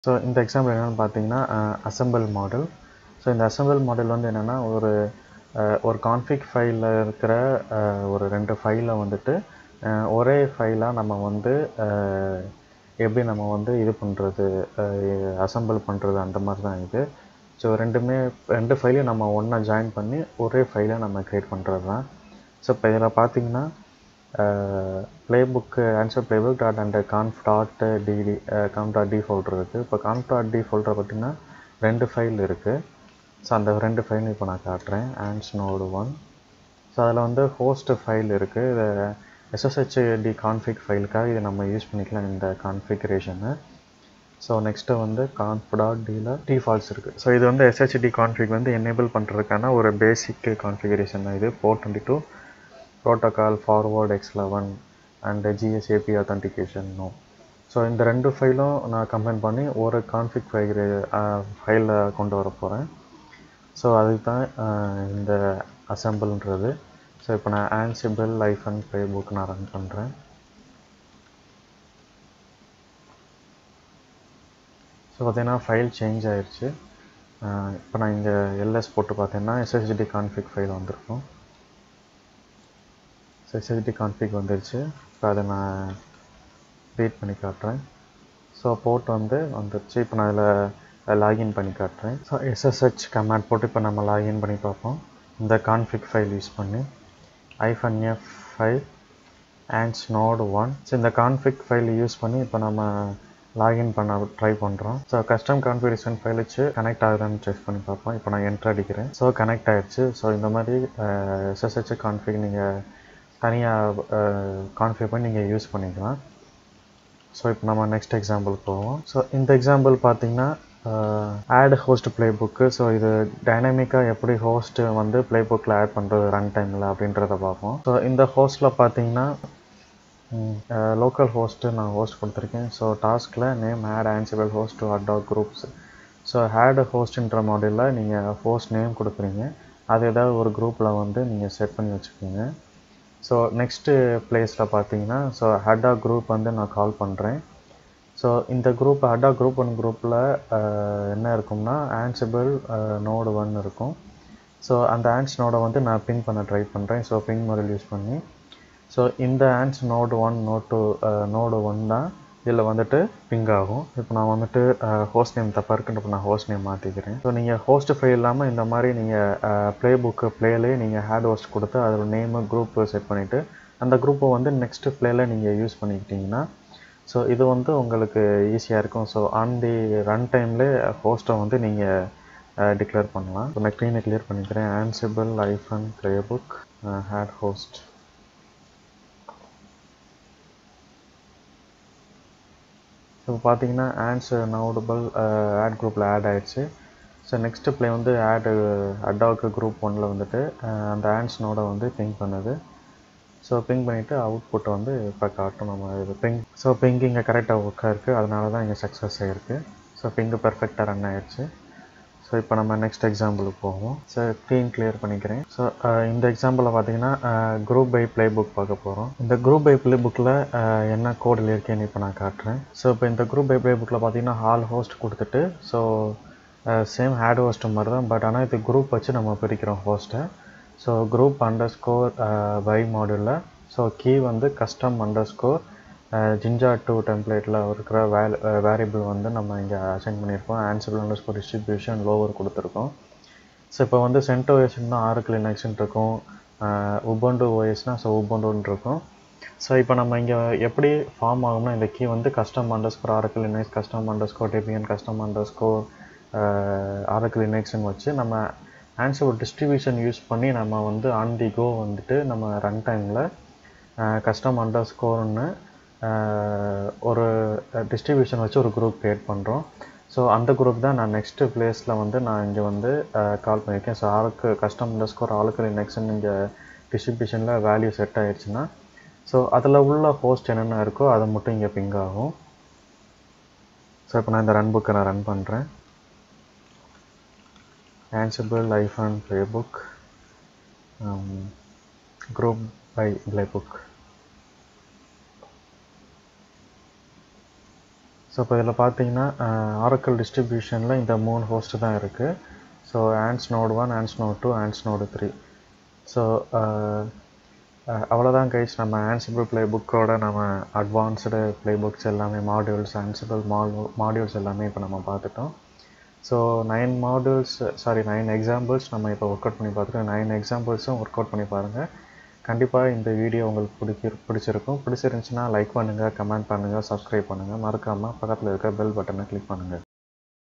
so இந்த example என்னென்னு பார்த்தீங்கன்னா அசம்பிள் மாடல் ஸோ இந்த அசம்பிள் மாடல் வந்து என்னென்னா ஒரு அஹ், ஒரு கான்ஃபிக் ஃபைலில் இருக்கிற அஹ், ஒரு ரெண்டு ஃபைலை வந்துட்டு அஹ், ஒரே ஃபைலாக நம்ம வந்து அஹ், எப்படி நம்ம வந்து இது பண்ணுறது அசம்பிள் பண்ணுறது அந்த மாதிரி தான் இது ஸோ ரெண்டுமே ரெண்டு ஃபைலையும் நம்ம ஒன்றா ஜாயின் பண்ணி ஒரே ஃபைலாக நம்ம க்ரியேட் பண்ணுறது தான் ஸோ இப்போ இதில் பார்த்தீங்கன்னா playbook answer playbook dot and conf dot DD conf dot D folder இருக்குது இப்போ கான்ஃப் டாட் டி ஃபோல்டர் பார்த்தீங்கன்னா ரெண்டு ஃபைல் இருக்குது ஸோ அந்த ரெண்டு ஃபைல் இப்போ நான் காட்டுறேன் ஆன்ஸ் நோடு ஒன் ஸோ அதில் வந்து ஹோஸ்ட் ஃபைல் இருக்குது இதை எஸ்எஸ்ஹெச்டி கான்ஃபிக் ஃபைலுக்காக இதை நம்ம யூஸ் பண்ணிக்கலாம் இந்த கான்ஃபிகரேஷனை ஸோ நெக்ஸ்ட்டு வந்து கான்ஃப் டாட் டியில் டிஃபால்ட்ஸ் இருக்குது ஸோ இது வந்து எஸ்ஹெச்டி கான்ஃபிக் வந்து எனேபிள் பண்ணுறதுக்கான ஒரு பேசிக் கான்ஃபிகரேஷன் தான் இது four twenty two protocol forward X eleven and GSAP authentication no so இந்த ரெண்டு ஃபைலும் நான் கம்பைன் பண்ணி ஒரு கான்ஃபிக் ஃபைல் ஃபைலில் கொண்டு வர போகிறேன் ஸோ அதுக்கு தான் அஹ், இந்த அசம்பிள்ன்றது ஸோ இப்போ நான் Ansible life and play நான் ரன் பண்ணுறேன் ஸோ பார்த்தீங்கன்னா ஃபைல் சேஞ்ச் ஆயிடுச்சு இப்போ நான் இங்கே எல்எஸ் போட்டு பார்த்தீங்கன்னா எஸ்எஸ்டி கான்ஃபிக் ஃபைல் வந்திருக்கும் ஸோ எஸ்எஸ்டி கான்ஃபிக் வந்துருச்சு இப்போ அதை நான் ரீட் பண்ணி காட்டுறேன் ஸோ போர்ட் வந்து வந்துருச்சு இப்போ நான் இதில் லாகின் பண்ணி காட்டுறேன் ஸோ எஸ்எஸ்ஹெச் கமாண்ட் போட்டு இப்போ நம்ம லாகின் பண்ணி பார்ப்போம் இந்த கான்ஃபிக் ஃபைல் யூஸ் பண்ணி hyphen F file ans node one so இந்த கான்ஃபிக் ஃபைல் யூஸ் பண்ணி இப்போ நம்ம லாகின் பண்ண ட்ரை பண்ணுறோம் ஸோ கஸ்டம் கான்ஃபிகரேஷன் ஃபைல் வச்சு கனெக்ட் ஆகுதான்னு செக் பண்ணி பார்ப்போம் இப்போ நான் என்ட்ரு அடிக்கிறேன் ஸோ கனெக்ட் ஆயிடுச்சு ஸோ இந்த மாதிரி எஸ்எஸ்ஹெச் கான்ஃபிக் நீங்கள் தனியாக கான்ஃபிக் பண்ணி நீங்கள் யூஸ் பண்ணிக்கலாம் ஸோ இப்போ நம்ம நெக்ஸ்ட் எக்ஸாம்பிள் போவோம் ஸோ இந்த எக்ஸாம்பிள் பார்த்தீங்கன்னா add host play so இது டைனமிக்காக எப்படி ஹோஸ்ட் வந்து ப்ளே புக்கில் ஆட் பண்ணுறது ரன் டைமில் அப்படின்றத பார்ப்போம் ஸோ இந்த ஹோஸ்ட்டில் பார்த்தீங்கன்னா லோக்கல் ஹோஸ்ட்டு நான் ஹோஸ்ட் கொடுத்துருக்கேன் ஸோ டாஸ்கில் name add Ansible host to ad hoc groups so add ஹோஸ்ட்ன்ற மாடலில் நீங்கள் ஹோஸ்ட் நேம் கொடுக்குறீங்க அது ஏதாவது ஒரு குரூப்பில் வந்து நீங்கள் செட் பண்ணி வச்சுக்கோங்க ஸோ நெக்ஸ்ட்டு பிளேஸில் பார்த்தீங்கன்னா ஸோ ஹட்டா குரூப் வந்து நான் கால் பண்ணுறேன் ஸோ இந்த குரூப் ஹட்டா குரூப் ஒன் குரூப்பில் என்ன இருக்கும்னா ஆன்சிபிள் நோடு ஒன் இருக்கும் ஸோ அந்த ஆன்ஸ் நோடை வந்து நான் பிங் பண்ண ட்ரை பண்ணுறேன் ஸோ பிங் மாடல் யூஸ் பண்ணி ஸோ இந்த ans node one node two node one தான் இதில் வந்துட்டு பிங் ஆகும் இப்போ நான் வந்துட்டு ஹோஸ்ட் நேம் தப்பாக இருக்குன்னு நான் ஹோஸ்ட் நேம் மாற்றிக்கிறேன் ஸோ நீங்கள் ஹோஸ்ட் ஃபைல் இல்லாமல் இந்த மாதிரி நீங்கள் ப்ளே புக்கு ப்ளேலே நீங்கள் ஹேட் ஹோஸ்ட் கொடுத்து அதோட நேமு குரூப் செட் பண்ணிவிட்டு அந்த குரூப்பை வந்து நெக்ஸ்ட்டு ப்ளேயில் நீங்கள் யூஸ் பண்ணிக்கிட்டீங்கன்னா ஸோ இது வந்து உங்களுக்கு ஈஸியாக இருக்கும் ஸோ ஆன் தி ரன் டைம்லேயே ஹோஸ்ட்டை வந்து நீங்கள் டிக்ளேர் பண்ணலாம் இப்போ நான் க்ளீனை கிளியர் பண்ணிக்கிறேன் Ansible hyphen play add host so பார்த்தீங்கன்னா ஆன்ஸ் நவுடபிள் ஆட் குரூப்பில் ஆட் ஆயிடுச்சு ஸோ நெக்ஸ்ட்டு ப்ளே வந்து ஆடு அடாக்கு குரூப் ஒனில் வந்துட்டு அஹ், அந்த ஆன்ஸ் நோட வந்து பிங் பண்ணுது ஸோ பிங் பண்ணிவிட்டு அவுட்புட் வந்து இப்போ காட்டும் நம்ம இது பிங் ஸோ பிங் இங்கே கரெக்டாக ஒர்க்காக இருக்குது அதனால தான் இங்கே சக்ஸஸ் ஆகிருக்கு ஸோ பிங்கு பெர்ஃபெக்டாக ரன் ஆயிடுச்சு ஸோ இப்போ நம்ம நெக்ஸ்ட் எக்ஸாம்பிளுக்கு போவோம் ஸோ ஸ்க்ரீன் கிளியர் பண்ணிக்கிறேன் ஸோ இந்த எக்ஸாம்பிளில் பார்த்தீங்கன்னா குரூப் பை ப்ளே புக் பார்க்க போகிறோம் இந்த குரூப் பை ப்ளே புக்கில் என்ன கோடில் இருக்கேன்னு இப்போ நான் காட்டுறேன் ஸோ இப்போ இந்த குரூப் பை ப்ளே புக்கில் பார்த்தீங்கன்னா ஹால் ஹோஸ்ட் கொடுத்துட்டு ஸோ சேம் ஹேட் ஹோஸ்ட் மாதிரி தான் பட் ஆனால் இது குரூப் வச்சு நம்ம பிரிக்கிறோம் ஹோஸ்ட்டை so group underscore by மாடியூலில் ஸோ கீ வந்து custom underscore Jinja two டெம்ப்ளேட்டில் இருக்கிற வேல் வேரியபிள் வந்து நம்ம இங்கே அசைன் பண்ணியிருக்கோம் Ansible underscore distribution lower கொடுத்துருக்கோம் ஸோ இப்போ வந்து சென்டோ ஓஎஸ்னா ஆறுக்கு லினக்ஸ்னு இருக்கும் உபோண்டு ஓஎஸ்னா ஸோ உபோண்டுன்னு இருக்கும் ஸோ இப்போ நம்ம இங்கே எப்படி ஃபார்ம் ஆகும்னா இந்த கீ வந்து கஸ்டம் அண்டர் ஸ்கோர் ஆறுக்கு Linux custom underscore Debian custom underscore ஆறுக்கு லினக்ஸ்னு வச்சு நம்ம ஆன்சர் டிஸ்ட்ரிபியூஷன் யூஸ் பண்ணி நம்ம வந்து ஆன் தி கோ வந்துட்டு நம்ம ரன் டைமில் கஸ்டம் அண்டர் ஸ்கோர்னு ஒரு டிஸ்ட்ரிபியூஷன் வச்சு ஒரு குரூப் க்ரியேட் பண்ணுறோம் ஸோ அந்த குரூப் தான் நான் நெக்ஸ்ட்டு பிளேஸில் வந்து நான் இங்கே வந்து கால் பண்ணியிருக்கேன் ஸோ ஆளுக்கு கஸ்டம் அண்டர் ஸ்கோர் ஆளுக்கு நெக்ஸ்ட் இங்கே டிஸ்ட்ரிபியூஷனில் வேல்யூ செட் ஆயிடுச்சுன்னா ஸோ அதில் உள்ள ஹோஸ்ட் என்னென்ன இருக்கோ அதை மட்டும் இங்கே பிங் ஆகும் ஸோ இப்போ நான் இந்த ரன் புக்கை நான் ரன் பண்ணுறேன் Ansible iPhone playbook um, group by playbook so இப்போ இதில் பார்த்தீங்கன்னா ஆரக்கல் டிஸ்ட்ரிபியூஷனில் இந்த மூணு ஹோஸ்ட்டு தான் இருக்குது so ans node one ans node two ans node three so அவ்வளோதான் கைஸ் நம்ம ஆன்சிபிள் ப்ளே புக்கோட நம்ம அட்வான்ஸ்டு ப்ளே புக்ஸ் எல்லாமே மாடியூல்ஸ் ஆன்சிபிள் மால் மாடியூல்ஸ் எல்லாமே இப்போ நம்ம பார்த்துட்டோம் so nine modules sorry nine examples நம்ம இப்போ ஒர்க் அவுட் பண்ணி பார்த்துட்டோம் நைன் எக்ஸாம்பிள்ஸும் ஒர்க் அவுட் பண்ணி பாருங்கள் கண்டிப்பாக இந்த வீடியோ உங்களுக்கு பிடிக்க பிடிச்சிருக்கும் பிடிச்சிருந்துச்சுன்னா லைக் பண்ணுங்கள் கமெண்ட் பண்ணுங்கள் சப்ஸ்கிரைப் பண்ணுங்கள் மறக்காமல் பக்கத்தில் இருக்க பெல் பட்டனை கிளிக் பண்ணுங்கள்